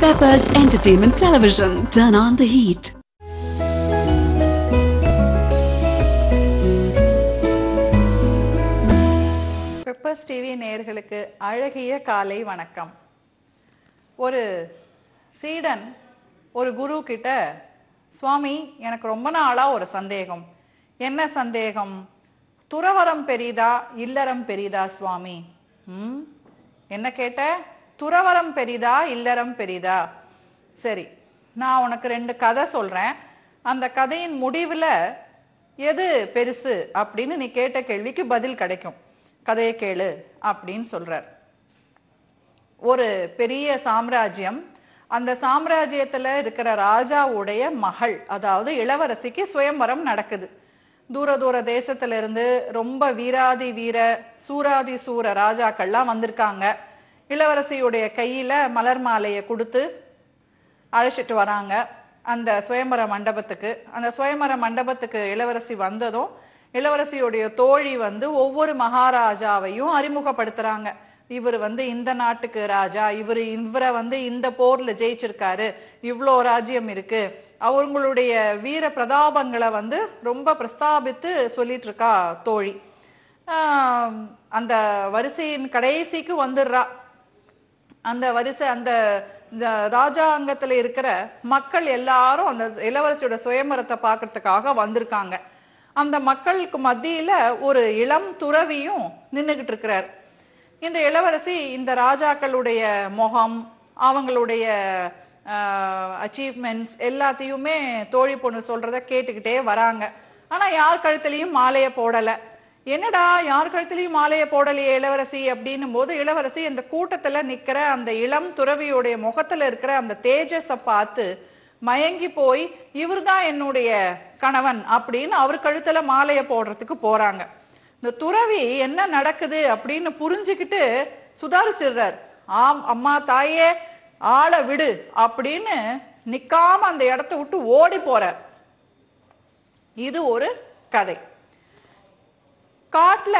Peppers Entertainment Television. Turn on the heat. Peppers TV நேயர்களுக்கு அழகிய காலை வணக்கம் ஒரு சீடன் ஒரு குரு கிட்ட சுவாமி எனக்கு ரொம்ப நாளா ஒரு சந்தேகம் என்ன சந்தேகம் துறவரம் பெரிதா இல்லறம் பெரிதா சுவாமி ம் என்ன கேட்ட துறவரம் பெரிதா இல்லறம் பெரிதா சரி நான் உனக்கு ரெண்டு கதை சொல்றேன் அந்த கதையின் முடிவுல எது பெருசு அப்படின்னு நீ கேட்ட கேள்விக்கு பதில் கிடைக்கும் கதையை கேளு அப்படின்னு சொல்றார் ஒரு பெரிய சாம்ராஜ்யம் அந்த சாம்ராஜ்யத்துல இருக்கிற ராஜாவுடைய மகள் அதாவது இளவரசிக்கு சுயம்பரம் நடக்குது தூர தூர தேசத்துல இருந்து ரொம்ப வீராதி வீர சூராதி சூர ராஜாக்கள்லாம் வந்திருக்காங்க இளவரசியுடைய கையில மலர் மாலையை கொடுத்து அழைச்சிட்டு வராங்க அந்த சுயம்பர மண்டபத்துக்கு அந்த சுயம்பர மண்டபத்துக்கு இளவரசி வந்ததும் இளவரசியுடைய தோழி வந்து ஒவ்வொரு மகாராஜாவையும் அறிமுகப்படுத்துறாங்க இவர் வந்து இந்த நாட்டுக்கு ராஜா இவர் இவரை வந்து இந்த போர்ல ஜெயிச்சிருக்காரு இவ்வளோ ராஜ்யம் இருக்கு அவங்களுடைய வீர பிரதாபங்களை வந்து ரொம்ப பிரஸ்தாபித்து சொல்லிட்டு இருக்கா தோழி ஆஹ் அந்த வரிசையின் கடைசிக்கு வந்துடுறா அந்த வரிசை அந்த இந்த ராஜாங்கத்துல இருக்கிற மக்கள் எல்லாரும் அந்த இளவரசியோட சுயமரத்தை பார்க்கறதுக்காக வந்திருக்காங்க அந்த மக்களுக்கு மத்தியில ஒரு இளம் துறவியும் நின்றுகிட்டு இருக்கிறார் இந்த இளவரசி இந்த ராஜாக்களுடைய முகம் அவங்களுடைய அச்சீவ்மெண்ட்ஸ் எல்லாத்தையுமே தோழி பொண்ணு சொல்றத கேட்டுக்கிட்டே வராங்க ஆனா யார் கழுத்துலயும் மாலையை போடலை என்னடா யார் கழுத்துலயும் மாலையை போடலையே இளவரசி அப்படின்னும் போது இளவரசி அந்த கூட்டத்துல நிக்கிற அந்த இளம் துறவியுடைய முகத்துல இருக்கிற அந்த தேஜஸ பார்த்து மயங்கி போய் இவர்தான் என்னுடைய கணவன் அப்படின்னு அவர் கழுத்துல மாலையை போடுறதுக்கு போறாங்க இந்த துறவி என்ன நடக்குது அப்படின்னு புரிஞ்சுக்கிட்டு சுதாரிச்சிடுறார் ஆம் அம்மா தாயே ஆளை விடு அப்படின்னு நிக்காம அந்த இடத்த விட்டு ஓடி போறார் இது ஒரு கதை காட்டுல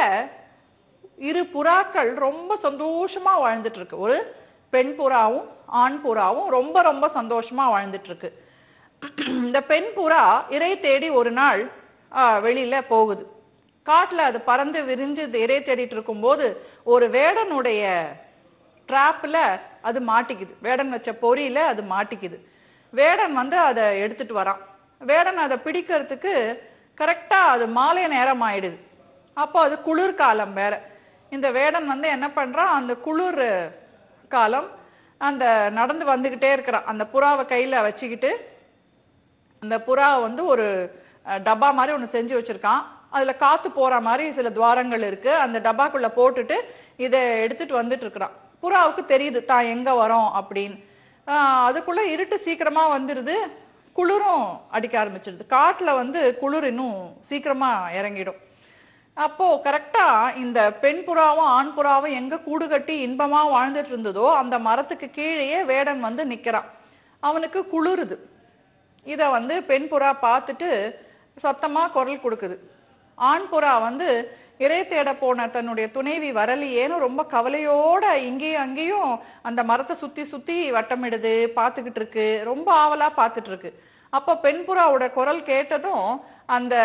இரு புறாக்கள் ரொம்ப சந்தோஷமா வாழ்ந்துட்டு இருக்கு ஒரு பெண் புறாவும் ஆண் புறாவும் ரொம்ப ரொம்ப சந்தோஷமா வாழ்ந்துட்டு இருக்கு இந்த பெண் புறா இறை தேடி ஒரு நாள் ஆஹ், வெளியில போகுது காட்டுல அது பறந்து விரிஞ்சு இறை தேடிட்டு இருக்கும்போது ஒரு வேடனுடைய ட்ராப்ல அது மாட்டிக்குது வேடன் வச்ச பொறியில அது மாட்டிக்குது வேடன் வந்து அதை எடுத்துட்டு வரான் வேடன் அதை பிடிக்கிறதுக்கு கரெக்டா அது மாலை நேரம் ஆயிடுது அப்போ அது குளிர் காலம் வேற இந்த வேடன் வந்து என்ன பண்றான் அந்த குளிர் காலம் அந்த நடந்து வந்துகிட்டே இருக்கிறான் அந்த புறாவை கையில வச்சுக்கிட்டு அந்த புறா வந்து ஒரு அஹ், டப்பா மாதிரி ஒன்று செஞ்சு வச்சிருக்கான் அதில் காற்று போகிற மாதிரி சில துவாரங்கள் இருக்கு அந்த டப்பாக்குள்ள போட்டுட்டு இதை எடுத்துட்டு வந்துட்டு இருக்கிறான் புறாவுக்கு தெரியுது தான் எங்க வரோம் அப்படின்னு ஆஹ், அதுக்குள்ள இருட்டு சீக்கிரமா வந்துடுது குளிரும் அடிக்க ஆரம்பிச்சிடுது காட்டில் வந்து குளிர் இன்னும் சீக்கிரமா இறங்கிடும் அப்போ கரெக்டா இந்த பெண் புறாவும் ஆண் புறாவும் எங்க கூடு கட்டி இன்பமா வாழ்ந்துட்டு இருந்ததோ அந்த மரத்துக்கு கீழேயே வேடன் வந்து நிக்கிறான் அவனுக்கு குளிருது இத வந்து பெண் புறா பார்த்துட்டு சத்தமா குரல் கொடுக்குது ஆண் புறா வந்து இறை தேட போன தன்னுடைய துணைவி வரலையேன்னு ரொம்ப கவலையோட இங்கேயும் அங்கேயும் அந்த மரத்தை சுத்தி சுத்தி வட்டமிடுது பார்த்துக்கிட்டு இருக்கு ரொம்ப ஆவலா பார்த்துட்டு இருக்கு அப்போ பெண் புறாவோட குரல் கேட்டதும் அந்த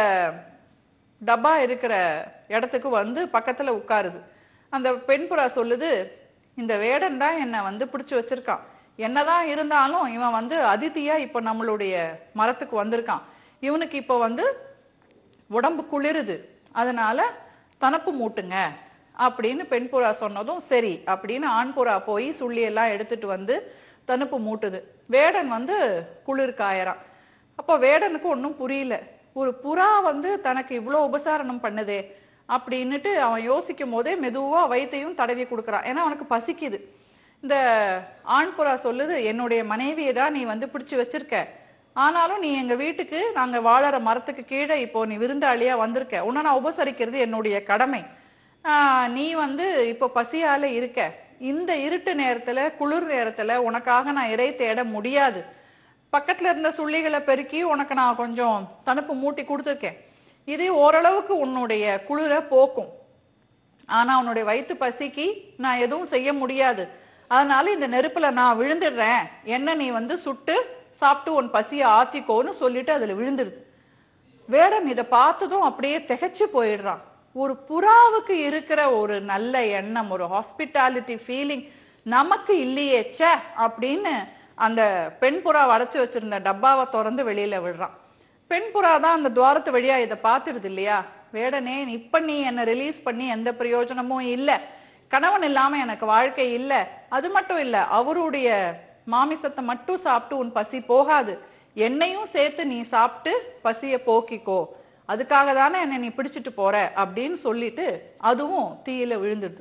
டப்பா இருக்கிற இடத்துக்கு வந்து பக்கத்துல உட்காருது அந்த பெண் புறா சொல்லுது இந்த வேடன் தான் என்னை வந்து பிடிச்சு வச்சிருக்கான் என்னதான் இருந்தாலும் இவன் வந்து அதிதியா இப்போ நம்மளுடைய மரத்துக்கு வந்திருக்கான் இவனுக்கு இப்போ வந்து உடம்பு குளிருது அதனால தனப்பு மூட்டுங்க அப்படின்னு பெண் புறா சொன்னதும் சரி அப்படின்னு ஆண் புறா போய் சுள்ளி எல்லாம் எடுத்துட்டு வந்து தனுப்பு மூட்டுது வேடன் வந்து குளிர் காயறான் அப்போ வேடனுக்கு ஒன்றும் புரியல ஒரு புறா வந்து தனக்கு இவ்வளோ உபசாரணம் பண்ணுதே அப்படின்னுட்டு அவன் யோசிக்கும் போதே மெதுவா வயித்தையும் தடவி கொடுக்குறான் ஏன்னா அவனுக்கு பசிக்குது இந்த ஆண் புறா சொல்லுது என்னுடைய மனைவியை தான் நீ வந்து பிடிச்சு வச்சிருக்க ஆனாலும் நீ எங்க வீட்டுக்கு நாங்க வாழற மரத்துக்கு கீழே இப்போ நீ விருந்தாளியா வந்திருக்க உன்னை நான் உபசரிக்கிறது என்னுடைய கடமை ஆஹ் நீ வந்து இப்போ பசியால இருக்க இந்த இருட்டு நேரத்துல குளிர் நேரத்துல உனக்காக நான் இறை தேட முடியாது பக்கத்துல இருந்த சுள்ளிகளை பெருக்கி உனக்கு நான் கொஞ்சம் தணுப்பு மூட்டி கொடுத்துருக்கேன் இது ஓரளவுக்கு உன்னுடைய குளிரை போக்கும் ஆனா உன்னுடைய வயிற்று பசிக்கு நான் எதுவும் செய்ய முடியாது அதனால இந்த நெருப்புல நான் விழுந்துடுறேன் என்ன நீ வந்து சுட்டு சாப்பிட்டு உன் பசியை ஆத்திக்கோன்னு சொல்லிட்டு அதுல விழுந்துடுது வேடன் இதை பார்த்ததும் அப்படியே திகைச்சு போயிடுறான் ஒரு புறாவுக்கு இருக்கிற ஒரு நல்ல எண்ணம் ஒரு ஹாஸ்பிட்டாலிட்டி ஃபீலிங் நமக்கு இல்லையே ச்சே அப்படின்னு அந்த பெண் புறா அடைச்சு வச்சிருந்த டப்பாவை திறந்து வெளியில விடுறான் பெண் புறா தான் அந்த துவாரத்து வழியா இதை பார்த்துடுது இல்லையா வேடனே இப்ப நீ என்னை ரிலீஸ் பண்ணி எந்த பிரயோஜனமும் இல்லை கணவன் இல்லாம எனக்கு வாழ்க்கை இல்லை அது மட்டும் இல்லை அவருடைய மாமிசத்தை மட்டும் சாப்பிட்டு உன் பசி போகாது என்னையும் சேர்த்து நீ சாப்பிட்டு பசியை போக்கிக்கோ அதுக்காக தானே என்னை நீ பிடிச்சிட்டு போற அப்படின்னு சொல்லிட்டு அதுவும் தீயில விழுந்துடுது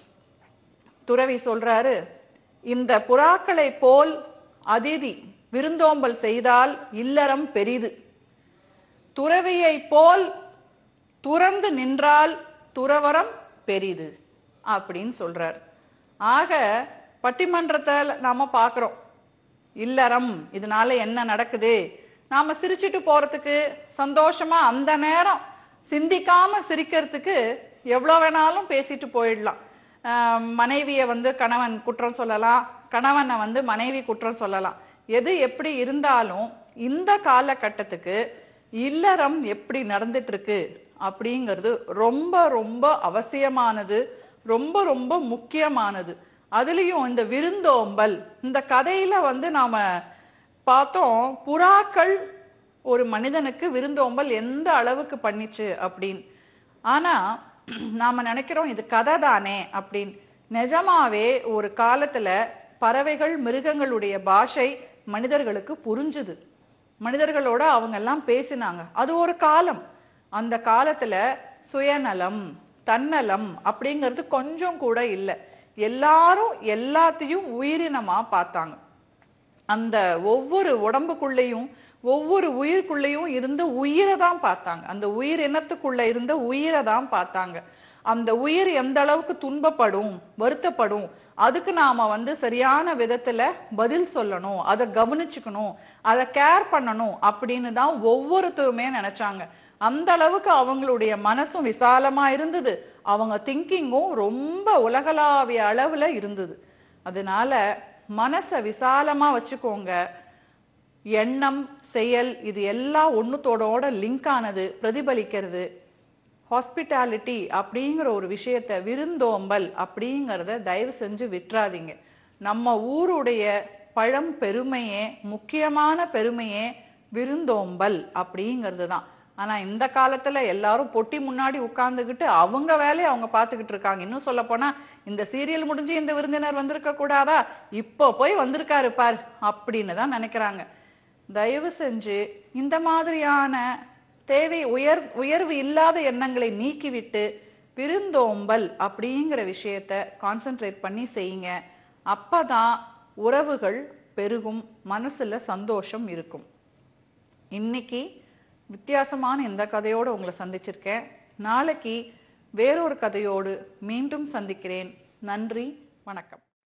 துறவி சொல்றாரு இந்த புறாக்களை போல் அதிதி விருந்தோம்பல் செய்தால் இல்லறம் பெரிது துறவியை போல் துறந்து நின்றால் துறவரம் பெரிது அப்படின்னு சொல்றார் ஆக பட்டிமன்றத்தில் நாம பார்க்குறோம் இல்லறம் இதனால என்ன நடக்குது நாம சிரிச்சிட்டு போறதுக்கு சந்தோஷமா அந்த நேரம் சிந்திக்காம சிரிக்கிறதுக்கு எவ்வளோ வேணாலும் பேசிட்டு போயிடலாம் ஆஹ் மனைவியை வந்து கணவன் குற்றம் சொல்லலாம் கணவனை வந்து மனைவி குற்றம் சொல்லலாம் எது எப்படி இருந்தாலும் இந்த காலகட்டத்துக்கு இல்லறம் எப்படி நடந்துட்டு இருக்கு அப்படிங்கிறது ரொம்ப ரொம்ப அவசியமானது ரொம்ப ரொம்ப முக்கியமானது அதுலயும் இந்த விருந்தோம்பல் இந்த கதையில வந்து நாம பார்த்தோம் புறாக்கள் ஒரு மனிதனுக்கு விருந்தோம்பல் எந்த அளவுக்கு பண்ணிச்சு அப்படின்னு ஆனா நாம நினைக்கிறோம் இது கதை தானே அப்படின்னு நிஜமாவே ஒரு காலத்துல பறவைகள் மிருகங்களுடைய பாஷை மனிதர்களுக்கு புரிஞ்சுது மனிதர்களோட அவங்க எல்லாம் பேசினாங்க அது ஒரு காலம் அந்த காலத்துல சுயநலம் தன்னலம் அப்படிங்கிறது கொஞ்சம் கூட இல்லை எல்லாரும் எல்லாத்தையும் உயிரினமா பார்த்தாங்க அந்த ஒவ்வொரு உடம்புக்குள்ளேயும் ஒவ்வொரு உயிர்க்குள்ளேயும் இருந்த உயிரை தான் பார்த்தாங்க அந்த உயிர் இனத்துக்குள்ள இருந்த உயிரை தான் பார்த்தாங்க அந்த உயிர் எந்த அளவுக்கு துன்பப்படும் வருத்தப்படும் அதுக்கு நாம வந்து சரியான விதத்துல பதில் சொல்லணும் அதை கவனிச்சுக்கணும் அதை கேர் பண்ணணும் அப்படின்னு தான் ஒவ்வொருத்தருமே நினைச்சாங்க அந்த அளவுக்கு அவங்களுடைய மனசும் விசாலமா இருந்தது அவங்க திங்கிங்கும் ரொம்ப உலகளாவிய அளவுல இருந்தது அதனால மனசை விசாலமா வச்சுக்கோங்க எண்ணம் செயல் இது எல்லாம் ஒண்ணுத்தோடோட லிங்க் ஆனது பிரதிபலிக்கிறது ஹாஸ்பிட்டாலிட்டி அப்படிங்கிற ஒரு விஷயத்த விருந்தோம்பல் அப்படிங்கிறத தயவு செஞ்சு விட்டுறாதீங்க நம்ம ஊருடைய பழம் பெருமையே முக்கியமான பெருமையே விருந்தோம்பல் அப்படிங்கிறது தான் ஆனா இந்த காலத்துல எல்லாரும் பொட்டி முன்னாடி உட்கார்ந்துகிட்டு அவங்க வேலையை அவங்க பார்த்துக்கிட்டு இருக்காங்க இன்னும் சொல்ல போனா இந்த சீரியல் முடிஞ்சு இந்த விருந்தினர் வந்திருக்க கூடாதா இப்போ போய் வந்திருக்காரு பார் அப்படின்னு தான் நினைக்கிறாங்க தயவு செஞ்சு இந்த மாதிரியான தேவை உயர் உயர்வு இல்லாத எண்ணங்களை நீக்கிவிட்டு விருந்தோம்பல் அப்படிங்கிற விஷயத்த கான்சென்ட்ரேட் பண்ணி செய்யுங்க அப்பதான் உறவுகள் பெருகும் மனசுல சந்தோஷம் இருக்கும் இன்னைக்கு வித்தியாசமான இந்த கதையோடு உங்களை சந்திச்சிருக்கேன் நாளைக்கு வேறொரு கதையோடு மீண்டும் சந்திக்கிறேன் நன்றி வணக்கம்